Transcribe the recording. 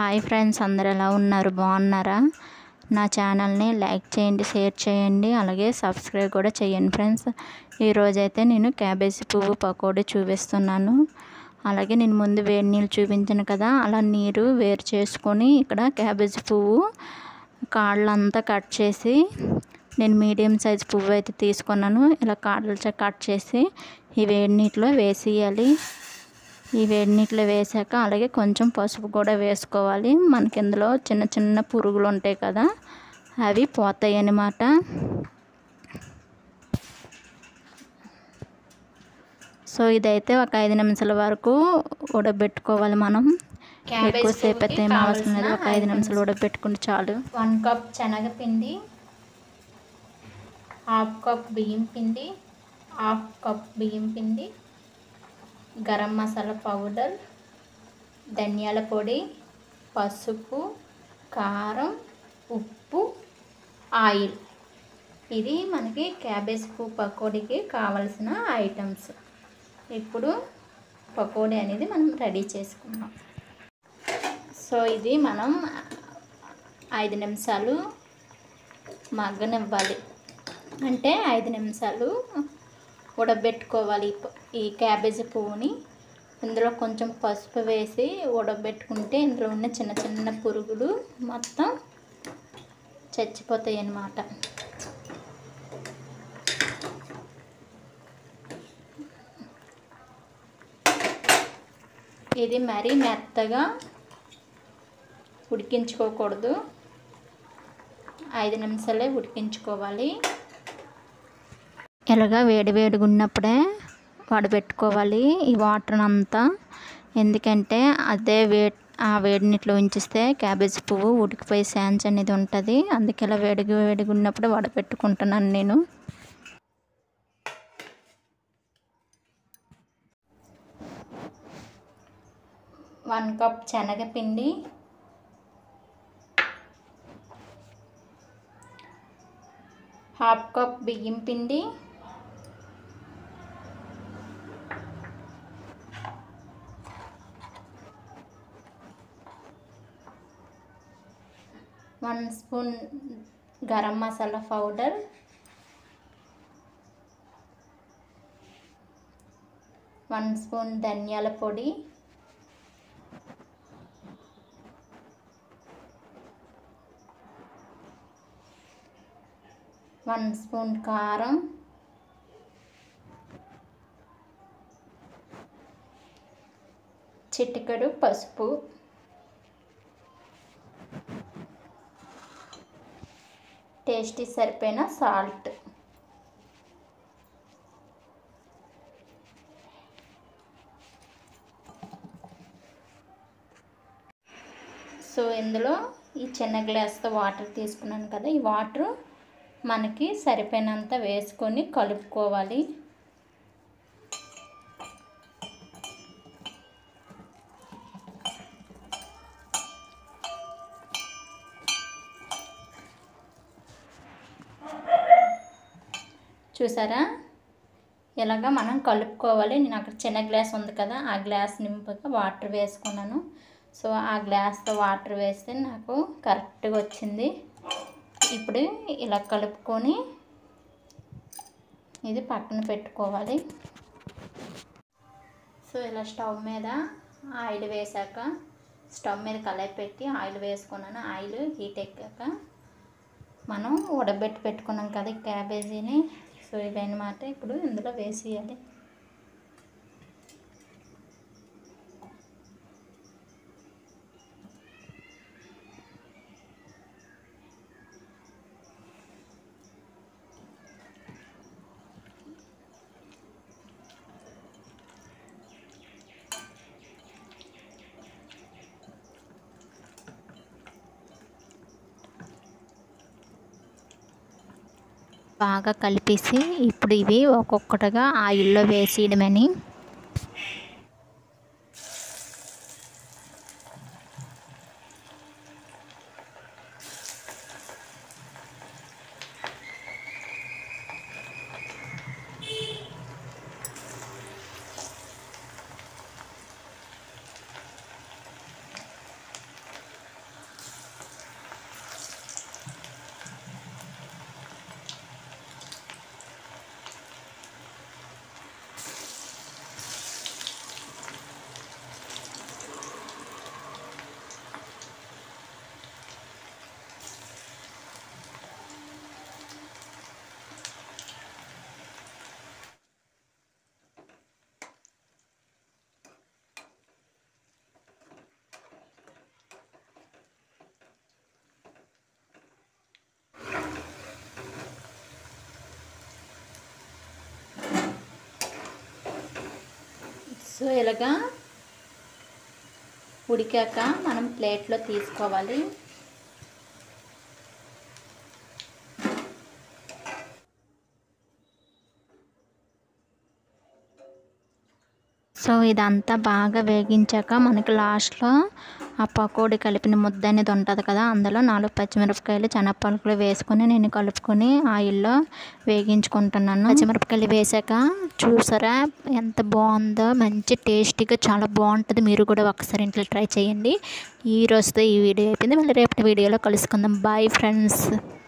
hi friends అందరు ఎలా ఉన్నారు బాగున్నారా నా ఛానల్ని లైక్ చేయండి షేర్ చేయండి అలాగే సబ్స్క్రైబ్ కూడా చేయండి ఫ్రెండ్స్ ఈరోజైతే నేను క్యాబేజీ పువ్వు పకోడీ చూపిస్తున్నాను అలాగే నేను ముందు వేడి నీళ్ళు చూపించాను కదా అలా నీరు వేరు చేసుకొని ఇక్కడ క్యాబేజీ పువ్వు కాళ్ళంతా కట్ చేసి నేను మీడియం సైజ్ పువ్వు అయితే తీసుకున్నాను ఇలా కాళ్ళు కట్ చేసి ఈ వేడి నీటిలో వేసేయాలి ఈ వేడి నీటిలో వేసాక అలాగే కొంచెం పసుపు కూడా వేసుకోవాలి మనకి ఇందులో చిన్న చిన్న పురుగులు ఉంటాయి కదా అవి పోతాయి అన్నమాట సో ఇదైతే ఒక ఐదు నిమిషాల వరకు ఉడకబెట్టుకోవాలి మనం ఎక్కువసేపు అయితే ఏం అవసరం లేదు ఒక ఐదు నిమిషాలు ఉడకబెట్టుకుంటే చాలు వన్ కప్ శనగపిండి హాఫ్ కప్ బియ్యం పిండి హాఫ్ కప్ బియ్యం పిండి గరం మసాలా పౌడర్ ధనియాల పొడి పసుపు కారం ఉప్పు ఆయిల్ ఇది మనకి క్యాబేజ్ పువ్వు పకోడీకి కావలసిన ఐటమ్స్ ఇప్పుడు పకోడీ అనేది మనం రెడీ చేసుకున్నాం సో ఇది మనం ఐదు నిమిషాలు మగ్గనివ్వాలి అంటే ఐదు నిమిషాలు ఉడకబెట్టుకోవాలి ఈ క్యాబేజీ పువ్వుని ఇందులో కొంచెం పసుపు వేసి ఉడకబెట్టుకుంటే ఇందులో ఉన్న చిన్న చిన్న పురుగులు మొత్తం చచ్చిపోతాయి అన్నమాట ఇది మరీ మెత్తగా ఉడికించుకోకూడదు ఐదు నిమిషాలే ఉడికించుకోవాలి ఇలాగా వేడి వేడిగా ఉన్నప్పుడే వడబెట్టుకోవాలి ఈ వాటర్ అంతా ఎందుకంటే అదే వే ఆ వేడి నీటిలో ఉంచిస్తే క్యాబేజ్ పువ్వు ఉడికిపోయే ఛాన్స్ అనేది ఉంటుంది అందుకే ఇలా వేడిగా వేడిగా ఉన్నప్పుడు వడపెట్టుకుంటున్నాను నేను వన్ కప్ శనగపిండి హాఫ్ కప్ బియ్యం పిండి one spoon garam masala powder one spoon ధనియాల పొడి వన్ స్పూన్ కారం చిటికెడు పసుపు టేస్టీ సరిపోయిన సాల్ట్ సో ఇందులో ఈ చిన్న గ్లాస్తో వాటర్ తీసుకున్నాను కదా ఈ వాటర్ మనకి సరిపోయినంత వేసుకొని కలుపుకోవాలి చూసారా ఇలాగ మనం కలుపుకోవాలి నేను అక్కడ చిన్న గ్లాస్ ఉంది కదా ఆ గ్లాస్ నింపుగా వాటర్ వేసుకున్నాను సో ఆ గ్లాస్తో వాటర్ వేస్తే నాకు కరెక్ట్గా వచ్చింది ఇప్పుడు ఇలా కలుపుకొని ఇది పక్కన పెట్టుకోవాలి సో ఇలా స్టవ్ మీద ఆయిల్ వేసాక స్టవ్ మీద కలయి పెట్టి ఆయిల్ వేసుకున్నాను ఆయిల్ హీట్ ఎక్కాక మనం ఉడబెట్టి పెట్టుకున్నాం కదా ఈ క్యాబేజీని సో ఇవన్నమాట ఇప్పుడు ఇందులో వేసేయాలి బాగా కలిపేసి ఇప్పుడు ఇవి ఒక్కొక్కటిగా ఆయిల్లో వేసేయడమని సో ఇలాగా ఉడికాక మనం ప్లేట్లో తీసుకోవాలి సో ఇదంతా బాగా వేగించాక మనకి లాస్ట్లో ఆ పకోడీ కలిపిన ముద్ద అనేది ఉంటుంది కదా అందులో నాలుగు పచ్చిమిరపకాయలు శనగపలుకులు వేసుకొని నేను కలుపుకొని ఆయిల్లో వేగించుకుంటున్నాను పచ్చిమిరపకాయలు వేసాక చూసారా ఎంత బాగుందో మంచి టేస్టీగా చాలా బాగుంటుంది మీరు కూడా ఒకసారి ఇంట్లో ట్రై చేయండి ఈ రోజుతో ఈ వీడియో అయిపోయింది మళ్ళీ రేపటి వీడియోలో కలుసుకుందాం బాయ్ ఫ్రెండ్స్